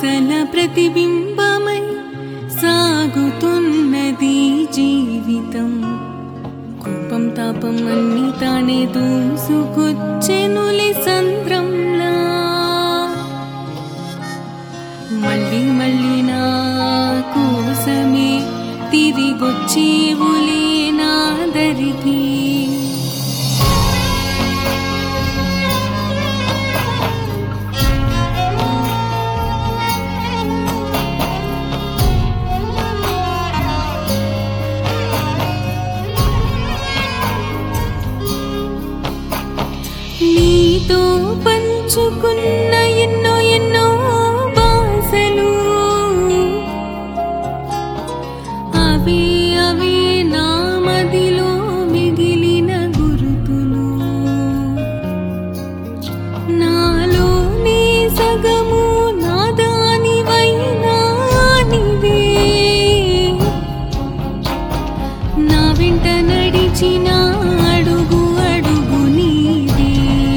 నిరాశల ప్రతిబింబమై సాగుతున్నది జీవితం కోపం తాపం అన్ని తానే దూసుకొచ్చెనులి సంద్రంలా మళ్ళీ మళ్ళీ నా కోసమే తిరిగొచ్చేవులే నా దరికి నీతో పంచుకున్న ఎన్నో ఎన్నో బాసలు అవి అవి నా మదిలో మిగిలిన గురుతులు నాలో నీ సగము నా దానివైనా నీవే నా వెంట నడిచిన అడుగు అడుగు నీదే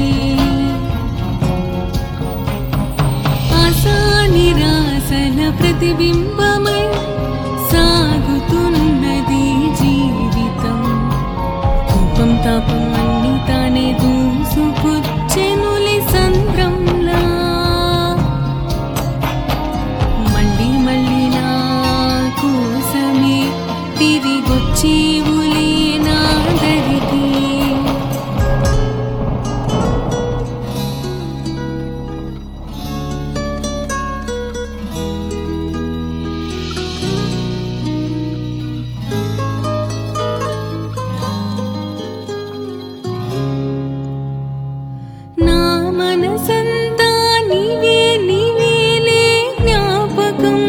ఆశా నిరాశల ప్రతిబింబమై సాగుతున్నది జీవితం కోపం తాపం అన్ని తానే దూసుకొచ్చెనులి సంద్రంలా మళ్ళీ మళ్ళీ నా కోసమే తిరిగొచ్చేవులే నా దరికి నా మనసంతా నీవే నీవేలే జ్ఞాపకం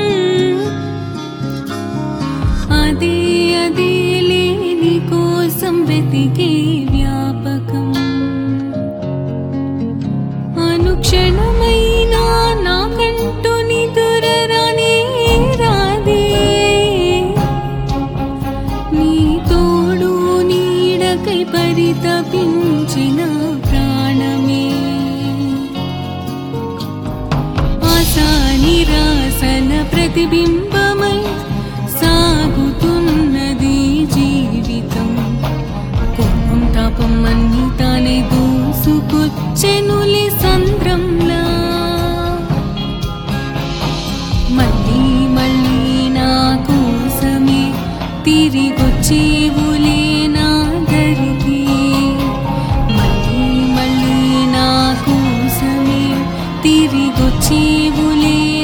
అదే అదేలే నీ కోసం వెతికే వ్యాపకం అనుక్షణమైనా నాకంటూ నిదురరానే రాదే నీ తోడు నీడకై పరితపించిన ప్రాణమే ఆశా నిరాశల ప్రతిబింబమై సాగుతున్నది జీవితం కోపం తాపం అన్ని తానే దూసుకొచ్చెనులి సంద్రంలా మళ్ళీ మళ్ళీ నా కోసమే తిరిగొచ్చేవులే నా దరికి మళ్ళీ మళ్ళీ నా కోసమే తిరిగొచ్చేవులే